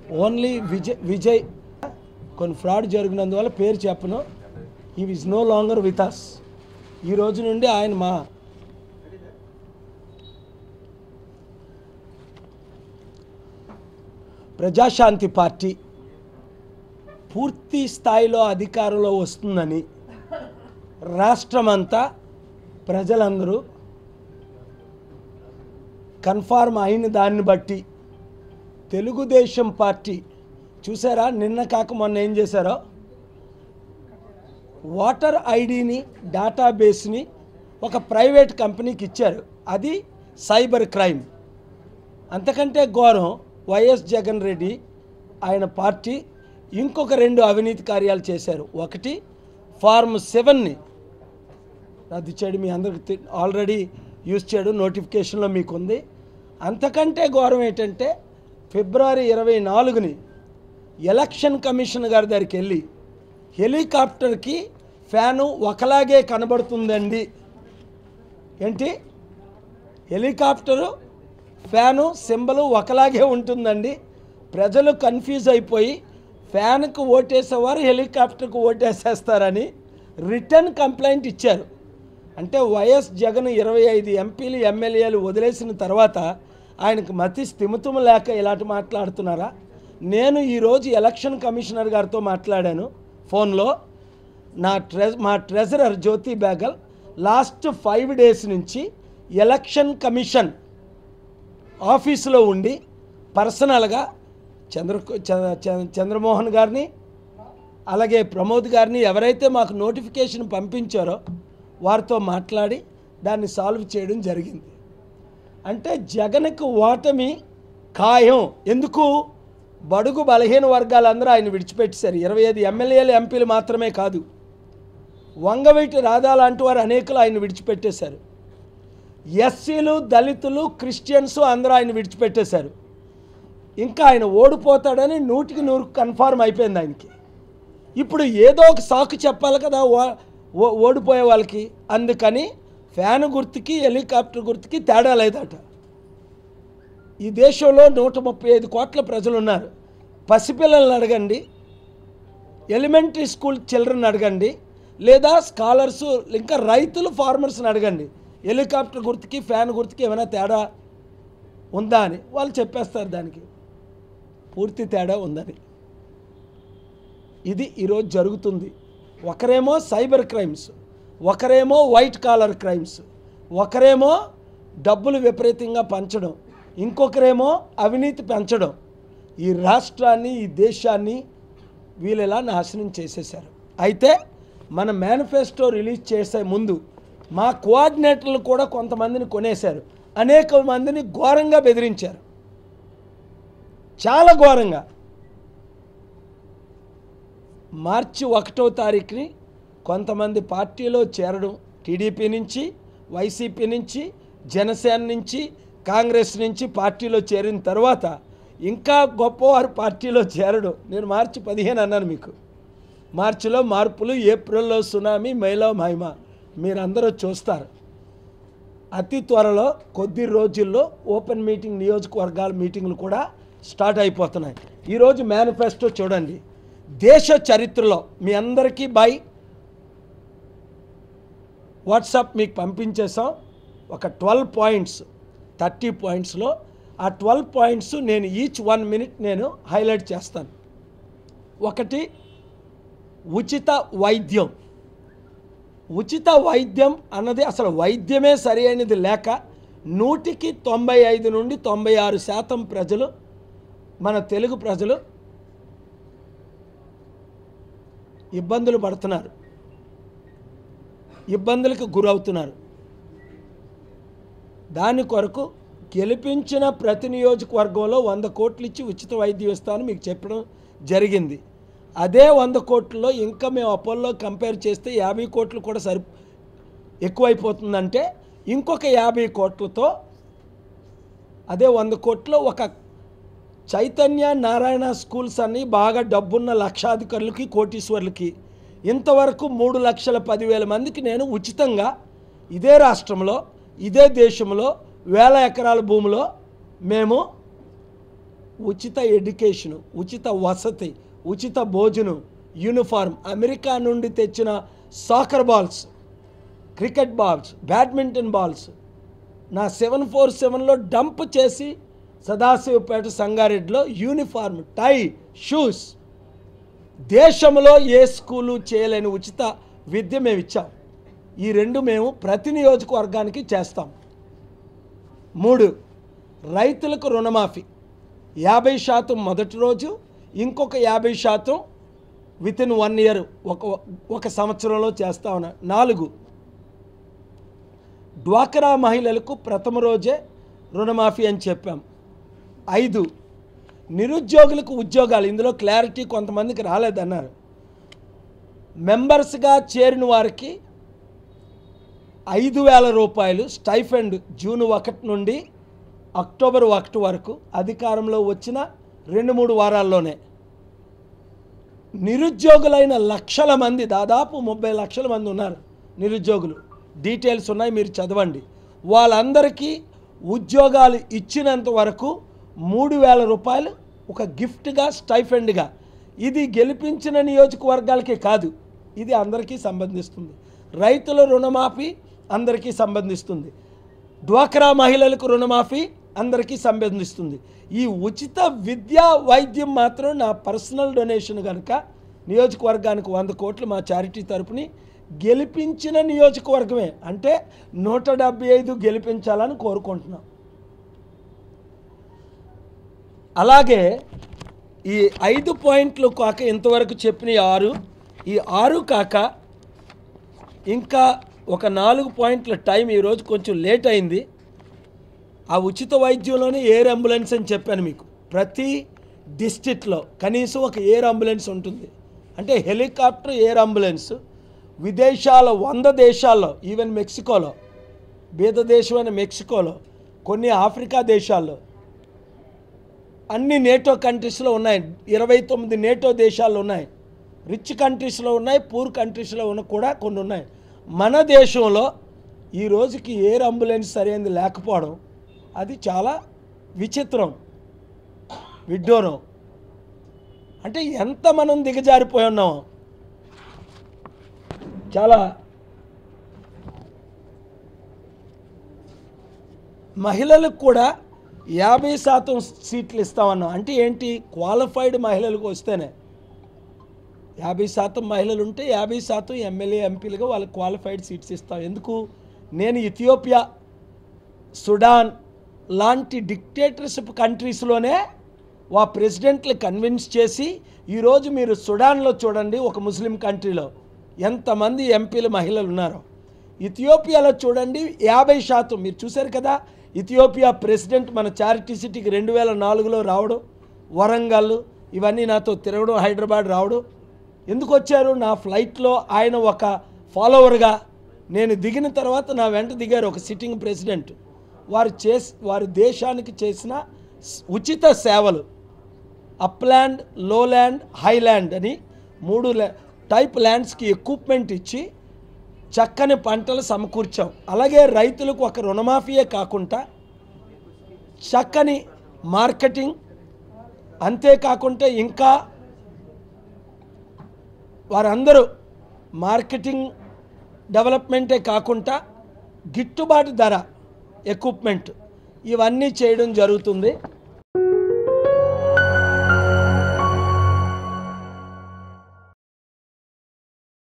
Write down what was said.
only Vijay Vijay కొన్ని fraud జరిగినందువల్ల పేరు చెప్పను ఈ is no longer with us ఈ రోజు నుండి ఆయన మా ప్రజాశాంతి పార్టీ పూర్తి స్థాయిలో అధికారంలో వస్తుందని రాష్ట్రమంతా ప్రజలందరూ కన్ఫార్మ్ అయిన దాన్ని బట్టి తెలుగుదేశం పార్టీ చూసారా నిన్న కాక మొన్న ఏం చేశారో వాటర్ ఐడిని డేటాబేస్ని ఒక ప్రైవేట్ కంపెనీకి ఇచ్చారు అది సైబర్ క్రైమ్ అంతకంటే ఘోరం వైఎస్ జగన్ రెడ్డి ఆయన పార్టీ ఇంకొక రెండు అవినీతి కార్యాలు చేశారు ఒకటి ఫార్మ్ సెవెన్ని రద్దు చేయడం మీ అందరికి తె- ఆల్రెడీ యూజ్ చేయడం నోటిఫికేషన్లో మీకు ఉంది అంతకంటే ఘోరం ఏంటంటే ఫిబ్రవరి ఇరవై నాలుగుని ఎలక్షన్ కమిషన్ గారి దగ్గరికి వెళ్ళి హెలికాప్టర్కి ఫ్యాను ఒకలాగే కనబడుతుందండి ఏంటి హెలికాప్టరు ఫ్యాను సింబలు ఒకలాగే ఉంటుందండి ప్రజలు కన్ఫ్యూజ్ అయిపోయి ఫ్యాన్కు ఓటేసేవారు హెలికాప్టర్కు ఓటేసేస్తారని రిటర్న్ కంప్లైంట్ ఇచ్చారు అంటే వైఎస్ జగన్ ఇరవై ఐదు ఎంపీలు ఎమ్మెల్యేలు వదిలేసిన తర్వాత ఆయనకు మతి స్థిమితం లేక ఇలాంటి మాట్లాడుతున్నారా నేను ఈరోజు ఎలక్షన్ కమిషనర్ గారితో మాట్లాడాను ఫోన్లో నా ట్రె మా ట్రెజరర్ జ్యోతి బేగల్ లాస్ట్ ఫైవ్ డేస్ నుంచి ఎలక్షన్ కమిషన్ ఆఫీసులో ఉండి పర్సనల్గా చంద్ర చ- చ- చంద్రమోహన్ గారిని అలాగే ప్రమోద్ గారిని ఎవరైతే మాకు నోటిఫికేషన్ పంపించారో వారితో మాట్లాడి దాన్ని సాల్వ్ చేయడం జరిగింది అంటే జగన్కు ఓటమి ఖాయం ఎందుకు బడుగు బలహీన వర్గాలందరూ ఆయన విడిచిపెట్టేశారు ఇరవై ఐదు ఎమ్మెల్యేలు ఎంపీలు మాత్రమే కాదు వంగవీటి రాధా లాంటి వారు అనేకులు ఆయన విడిచిపెట్టేశారు ఎస్సీలు దళితులు క్రిస్టియన్స్ అందరూ ఆయన విడిచిపెట్టేశారు ఇంకా ఆయన ఓడిపోతాడని నూటికి నూరు కన్ఫార్మ్ అయిపోయింది ఆయనకి ఇప్పుడు ఏదో ఒక సాకు చెప్పాలి కదా ఓ- ఓ- ఓడిపోయే వాళ్ళకి అందుకని ఫ్యాన్ గుర్తుకి హెలికాప్టర్ గుర్తుకి తేడా లేదట ఈ దేశంలో నూట ముప్పై ఐదు కోట్ల ప్రజలు ఉన్నారు పసిపిల్లల్ని అడగండి ఎలిమెంటరీ స్కూల్ చిల్డ్రన్ అడగండి లేదా స్కాలర్స్ ఇంకా రైతులు ఫార్మర్స్ని అడగండి హెలికాప్టర్ గుర్తుకి ఫ్యాన్ గుర్తుకి ఏమైనా తేడా ఉందా అని వాళ్ళు చెప్పేస్తారు దానికి పూర్తి తేడా ఉందని ఇది ఈరోజు జరుగుతుంది ఒకరేమో సైబర్ క్రైమ్స్ ఒకరేమో వైట్ కాలర్ క్రైమ్స్ ఒకరేమో డబ్బులు విపరీతంగా పంచడం ఇంకొకరేమో అవినీతి పెంచడం ఈ రాష్ట్రాన్ని ఈ దేశాన్ని వీళ్ళు ఇలా నాశనం చేసేశారు అయితే మన మేనిఫెస్టో రిలీజ్ చేసే ముందు మా కోఆర్డినేటర్లు కూడా కొంతమందిని కొనేశారు అనేక మందిని ఘోరంగా బెదిరించారు చాలా ఘోరంగా మార్చి ఒకటో తారీఖుని కొంతమంది పార్టీలో చేరడం టీడీపీ నుంచి వైసీపీ నుంచి జనసేన నుంచి కాంగ్రెస్ నుంచి పార్టీలో చేరిన తర్వాత ఇంకా గొప్పవారు పార్టీలో చేరడం నేను మార్చి పదిహేను అన్నాను మీకు మార్చిలో మార్పులు ఏప్రిల్లో సునామీ మేలో మహిమ మీరందరూ చూస్తారు అతి త్వరలో కొద్ది రోజుల్లో ఓపెన్ మీటింగ్ నియోజకవర్గాల మీటింగ్లు కూడా స్టార్ట్ అయిపోతున్నాయి ఈరోజు మేనిఫెస్టో చూడండి దేశ చరిత్రలో మీ అందరికీ బై వాట్సాప్ మీకు పంపించేసాం ఒక ట్వెల్వ్ పాయింట్స్ థర్టీ పాయింట్స్లో ఆ ట్వెల్వ్ పాయింట్స్ నేను ఈచ్ వన్ మినిట్ నేను హైలైట్ చేస్తాను ఒకటి ఉచిత వైద్యం ఉచిత వైద్యం అన్నది అసలు వైద్యమే సరి అయినది లేక నూటికి తొంభై ఐదు నుండి తొంభై ఆరు శాతం ప్రజలు మన తెలుగు ప్రజలు ఇబ్బందులు పడుతున్నారు ఇబ్బందులకు గురవుతున్నారు దాని కొరకు గెలిపించిన ప్రతి నియోజకవర్గంలో వంద కోట్లు ఇచ్చి ఉచిత వైద్యం ఇస్తామని మీకు చెప్పడం జరిగింది అదే వంద కోట్లలో ఇంకా మేము అపోల్లో కంపేర్ చేస్తే యాభై కోట్లు కూడా సరి ఎక్కువైపోతుందంటే ఇంకొక యాభై కోట్లతో అదే వంద కోట్లు ఒక చైతన్య నారాయణ స్కూల్స్ అన్ని బాగా డబ్బున్న లక్షాధికారులకి కోటీశ్వర్లకి ఇంతవరకు మూడు లక్షల పదివేల మందికి నేను ఉచితంగా ఇదే రాష్ట్రంలో ఇదే దేశంలో వేల ఎకరాల భూమిలో మేము ఉచిత ఎడ్యుకేషను ఉచిత వసతి ఉచిత భోజనం యూనిఫామ్ అమెరికా నుండి తెచ్చిన soccer balls cricket balls badminton balls నా సెవెన్ ఫోర్ సెవెన్లో డంప్ చేసి సదాశివపేట సంగారెడ్డిలో యూనిఫార్మ్ టై షూస్ దేశంలో ఏ స్కూలు చేయలేని ఉచిత విద్య మేము ఇచ్చాం ఈ రెండు మేము ప్రతి నియోజకవర్గానికి చేస్తాం మూడు రైతులకు రుణమాఫీ యాభై శాతం మొదటి రోజు ఇంకొక యాభై శాతం విత్ ఇన్ వన్ ఇయర్ ఒక ఒక సంవత్సరంలో చేస్తా ఉన్నా నాలుగు డ్వాక్రా మహిళలకు ప్రథమ రోజే రుణమాఫీ అని చెప్పాం ఐదు నిరుద్యోగులకు ఉద్యోగాలు ఇందులో క్లారిటీ కొంతమందికి రాలేదన్నారు మెంబర్స్గా చేరిన వారికి ఐదు వేల రూపాయలు స్టైఫండ్ జూన్ ఒకటి నుండి అక్టోబర్ ఒకటి వరకు అధికారంలో వచ్చిన రెండు మూడు వారాల్లోనే నిరుద్యోగులైన లక్షల మంది దాదాపు ముప్పై లక్షల మంది ఉన్నారు నిరుద్యోగులు డీటెయిల్స్ ఉన్నాయి మీరు చదవండి వాళ్ళందరికీ ఉద్యోగాలు ఇచ్చినంత వరకు మూడు వేల రూపాయలు ఒక గిఫ్ట్గా స్టైఫండ్గా ఇది గెలిపించిన నియోజకవర్గాలకే కాదు ఇది అందరికీ సంబంధిస్తుంది రైతుల రుణమాఫీ అందరికీ సంబంధిస్తుంది డ్వాక్రా మహిళలకు రుణమాఫీ అందరికీ సంబంధిస్తుంది ఈ ఉచిత విద్యా వైద్యం మాత్రం నా పర్సనల్ డొనేషన్ కనుక నియోజకవర్గానికి వంద కోట్లు మా చారిటీ తరపుని గెలిపించిన నియోజకవర్గమే అంటే నూట డెబ్బై ఐదు గెలిపించాలని కోరుకుంటున్నాం అలాగే ఈ ఐదు పాయింట్లు కాక ఇంతవరకు చెప్పిన ఈ ఆరు ఈ ఆరు కాక ఇంకా ఒక నాలుగు పాయింట్ల టైం ఈరోజు కొంచెం లేట్ అయింది ఆ ఉచిత వైద్యంలోనే ఎయిర్ అంబులెన్స్ అని చెప్పాను మీకు ప్రతి డిస్టిక్లో కనీసం ఒక ఎయిర్ అంబులెన్స్ ఉంటుంది అంటే హెలికాప్టర్ ఎయిర్ అంబులెన్స్ విదేశాల వంద దేశాల్లో ఈవెన్ మెక్సికోలో బీద దేశమైన మెక్సికోలో కొన్ని ఆఫ్రికా దేశాల్లో అన్ని నేటో కంట్రీస్లో ఉన్నాయి ఇరవై తొమ్మిది నేటో దేశాల్లో ఉన్నాయి రిచ్ కంట్రీస్లో ఉన్నాయి పూర్ కంట్రీస్లో ఉన్న కూడా కొన్ని ఉన్నాయి మన దేశంలో ఈ రోజుకి ఎయిర్ అంబులెన్స్ సరైనది లేకపోవడం అది చాలా విచిత్రం విడ్డూరం అంటే ఎంత మనం దిగజారిపోయి ఉన్నామో చాలా మహిళలకు కూడా యాభై శాతం సీట్లు ఇస్తామన్నాం అంటే ఏంటి క్వాలిఫైడ్ మహిళలకు వస్తేనే యాభై శాతం మహిళలు ఉంటే యాభై శాతం ఎమ్మెల్యే ఎంపీలుగా వాళ్ళకి క్వాలిఫైడ్ సీట్స్ ఇస్తాం ఎందుకు నేను ఇథియోపియా సుడాన్ లాంటి డిక్టేటర్షిప్ కంట్రీస్లోనే వా ప్రెసిడెంట్లు కన్విన్స్ చేసి ఈరోజు మీరు సుడాన్లో చూడండి ఒక ముస్లిం కంట్రీలో ఎంతమంది ఎంపీలు మహిళలు ఉన్నారో ఇథియోపియాలో చూడండి యాభై శాతం మీరు చూశారు కదా ఇథియోపియా ప్రెసిడెంట్ మన చారిటీ సిటీకి రెండు వేల నాలుగులో రావడం వరంగల్ ఇవన్నీ నాతో తిరగడం హైదరాబాద్ రావడం ఎందుకు వచ్చారు నా ఫ్లైట్లో ఆయన ఒక ఫాలోవర్గా నేను దిగిన తర్వాత నా వెంట దిగారు ఒక సిట్టింగ్ ప్రెసిడెంట్ వారు చేసి వారి దేశానికి చేసిన స్- ఉచిత సేవలు అప్ల్యాండ్ లోల్యాండ్ హైల్యాండ్ అని మూడు ల్యా- టైప్ ల్యాండ్స్కి ఎక్విప్మెంట్ ఇచ్చి చక్కని పంటలు సమకూర్చాం అలాగే రైతులకు ఒక రుణమాఫీయే కాకుండా చక్కని మార్కెటింగ్ అంతేకాకుండా ఇంకా వారందరూ మార్కెటింగ్ డెవలప్మెంటే కాకుండా గిట్టుబాటు ధర ఎక్విప్మెంట్ ఇవన్నీ చేయడం జరుగుతుంది